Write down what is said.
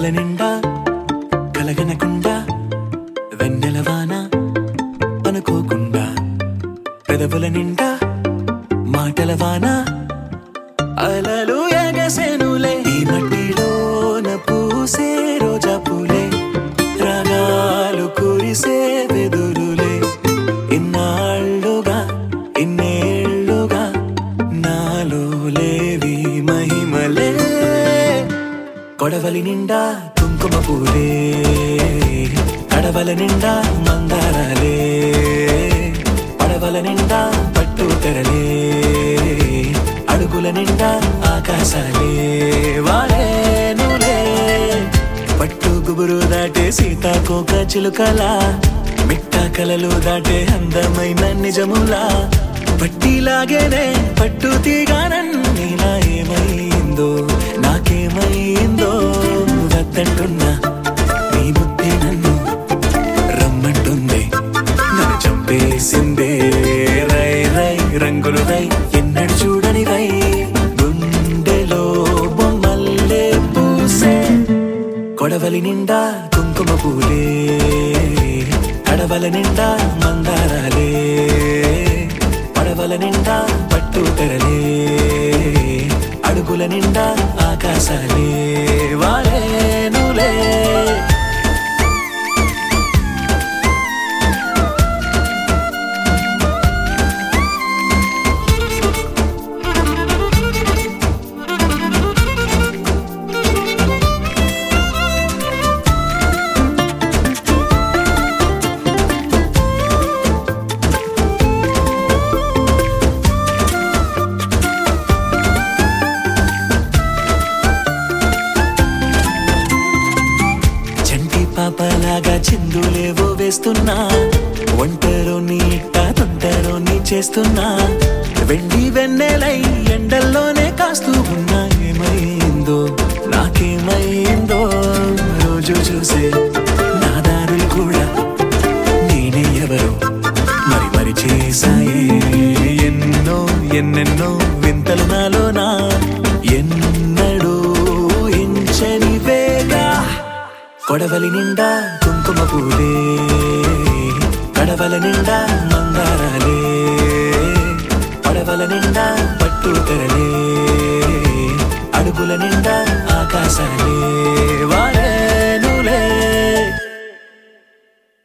కడవల నిండా కలగనకుండా వెన్నెలవాన అనుకోకుండా పెదవుల నిండా మాటల వాన అలలు ఎగసెనులే ఈ మట్టిలోన పూసే రోజా పూలే రాగాలు కురిసే వెదురులే ఇన్నాళ్ళుగా ఇన్నేళ్ళుగా నాలో లేవి మహిమలే కొడవలి నిండా కుంకుమ పూలే కడవల నిండా మందారాలే పడవల నిండా పట్టు తెరలే అడుగుల నిండా ఆకాశాలే వాడేనులే పట్టు గుబురు దాటే సీతాకోక చిలుకలా మిట్ట కలలు దాటే అందమైన నిజములా పట్టిలాగేనే పట్టు తీగానన్నీలా ఏమైందో నాకేమైందో వద్దంటున్నా నీ బుద్ధి నన్ను రమ్మంటుంది నన్ను చంపేసిందే రై రై రంగులు రై ఎన్నడు చూడని రై గుండెలో బొమ్మల్లే పూసే కొడవలి నిండా కుంకుమ పూలే కడవల నిండా మందారాలే పడవల నిండా పట్టు తెరలే అడుగుల నిండా ఆకాశాలే వాలేనులే చంటి పాపలాగా చిందులేవో వేస్తున్నా ఒంటరో నీ ఇట్ట తొంటరో నీ చేస్తున్నా వెండి వెన్నెలై ఎండల్లోనే కాస్తూ ఉన్నా ఏమైందో నాకేమైందో రోజు చూసే నా దారులు కూడా నేనే ఎవరో మరి మరి చేశాయే ఎన్నో ఎన్నెన్నో వింతలు నాలోనా ఎన్నడూ ఇంచని వేగా కొడవలి నిండా కుంకుమ పూలే కడవల నిండా మందారాలే పడవల నిండా పట్టు తెరలే అడుగుల నిండా